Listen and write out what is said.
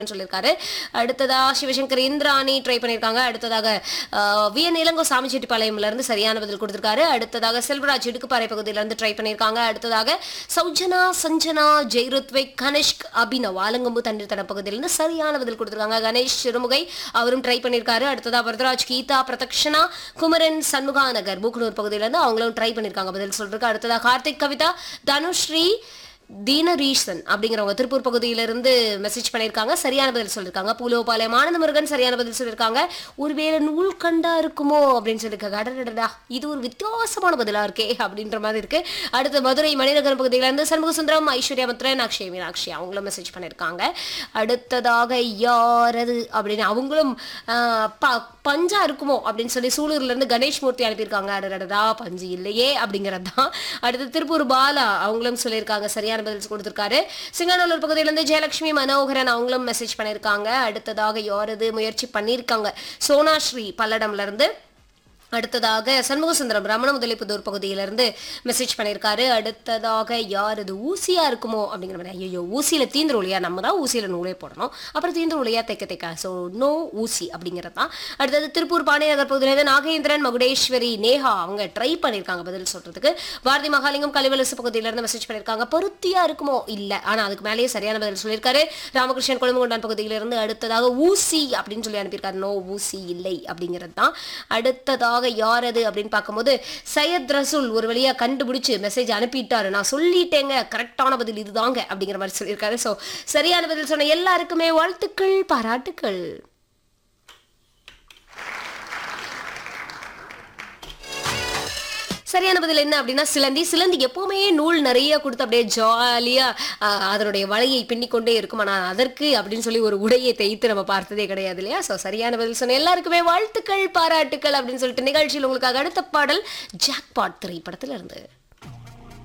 சொல்லியிருக்காரு அடுத்ததா சிவசங்கர் இந்திராணி ட்ரை பண்ணியிருக்காங்க அடுத்ததாக அஹ், வி என் இளங்கோ சாமிச்செட்டிப்பாளையம்ல இருந்து சரியான பதில் கொடுத்திருக்காரு அடுத்ததாக செல்வராஜ் இடுக்குப்பாறை பகுதியில இருந்து ட்ரை பண்ணியிருக்காங்க அடுத்ததாக சௌஜனா சஞ்சனா ஜெய்ருத்விக் கனிஷ்க் அபினவ் ஆலங்கம்பு தண்ணீர் தட பகுதியிலிருந்து சரியான பதில் கொடுத்திருக்காங்க கணேஷ் சிறுமுகை அவரும் ட்ரை பண்ணியிருக்காரு அடுத்ததா வரதராஜ் கீதா பிரதக்ஷனா குமரன் சண்முகா நகர் மூக்கனூர் பகுதியிலேருந்து அவங்களும் ட்ரை பண்ணியிருக்காங்க பதில் சொல்றதுக்கு அடுத்ததா கார்த்திக் கவிதா தனுஸ்ரீ தீனரீசன் அப்படிங்கிறவங்க திருப்பூர் பகுதியிலிருந்து மெசேஜ் பண்ணியிருக்காங்க சரியான பதில் சொல்லியிருக்காங்க பூலோபாளையம் ஆனந்த முருகன் சரியான பதில் சொல்லியிருக்காங்க ஒருவேளை நூல் கண்டா இருக்குமோ அப்படின்னு சொல்லியிருக்காங்க அடடடா இது ஒரு வித்தியாசமான பதிலா இருக்கே அப்படின்ற மாதிரி இருக்கு அடுத்து மதுரை மணிநகரம் பகுதியிலிருந்து சண்முக சுந்தரம் ஐஸ்வர்யா மித்ரன் அக்ஷய் மீனாட்சி அவங்களும் மெசேஜ் பண்ணியிருக்காங்க அடுத்ததாக யாரது அப்படின்னு அவங்களும் ஆஹ், ப- பஞ்சா இருக்குமோ அப்படின்னு சொல்லி சூலூர்ல இருந்து கணேஷ் மூர்த்தி அனுப்பியிருக்காங்க அடடடா பஞ்சு இல்லையே அப்படிங்கிறது தான் அடுத்து திருப்பூர் பாலா அவங்களும் சொல்லியிருக்காங்க சரியான பதில் கொடுத்திருக்காரு சிங்கநல்லூர் பகுதியிலிருந்து ஜெயலட்சுமி மனோகரன் அவங்களும் மெசேஜ் பண்ணியிருக்காங்க அடுத்ததாக யாரது முயற்சி பண்ணியிருக்காங்க சோனாஸ்ரீ பல்லடம்ல இருந்து அடுத்ததாக சண்முகசுந்தரம் ரமண முதலிப்புதூர் பகுதியிலிருந்து மெசேஜ் பண்ணியிருக்காரு அடுத்ததாக யார் இது ஊசியா இருக்குமோ அப்படிங்கிற மாதிரி ஐயோ ஊசியில தீந்துரும் இல்லையா நம்ம தான் ஊசியில நூலே போடணும் அப்புறம் தீந்துரும் இல்லையா தைக்க தைக்க ஸோ நோ ஊசி அப்படிங்கிறது தான் அடுத்தது திருப்பூர் பாண்டியநகர் பகுதியிலிருந்து நாகேந்திரன் மகுடேஸ்வரி நேஹா அவங்க ட்ரை பண்ணியிருக்காங்க பதில் சொல்றதுக்கு பாரதி மகாலிங்கம் கலிவலசு பகுதியிலிருந்து மெசேஜ் பண்ணியிருக்காங்க பருத்தியா இருக்குமோ இல்லை ஆனா அதுக்கு மேலேயே சரியான பதில் சொல்லியிருக்காரு ராமகிருஷ்ணன் கொழும்புகொண்டான் பகுதியிலிருந்து அடுத்ததாக ஊசி அப்படின்னு சொல்லி அனுப்பியிருக்காரு நோ ஊசி இல்லை அப்படிங்கிறது தான் அடுத்ததாக யார் அது அப்படின்னு பார்க்கும்போது சையத் ரசூல் ஒரு வழியா கண்டுபிடிச்சு மெசேஜ் அனுப்பிட்டாரு நான் சொல்லிட்டேங்க கரெக்டான பதில் இதுதாங்க அப்படிங்கிற மாதிரி சொல்லியிருக்காரு ஸோ சரியான பதில் சொன்ன எல்லாருக்குமே வாழ்த்துக்கள் பாராட்டுக்கள் சரியான பதில் என்ன அப்படின்னா சிலந்தி சிலந்தி எப்பவுமே நூல் நிறைய கொடுத்து அப்படியே ஜாலியா ஆஹ், அதனுடைய வலையை பின்னிக்கொண்டே இருக்கும் ஆனால் அதற்கு அப்படின்னு சொல்லி ஒரு உடையை தைத்து நம்ம பார்த்ததே கிடையாது இல்லையா ஸோ சரியான பதில் சொன்ன எல்லாருக்குமே வாழ்த்துக்கள் பாராட்டுக்கள் அப்படின்னு சொல்லிட்டு நிகழ்ச்சியில் உங்களுக்காக அடுத்த பாடல் ஜாக்பாட் திரைப்படத்துல இருந்து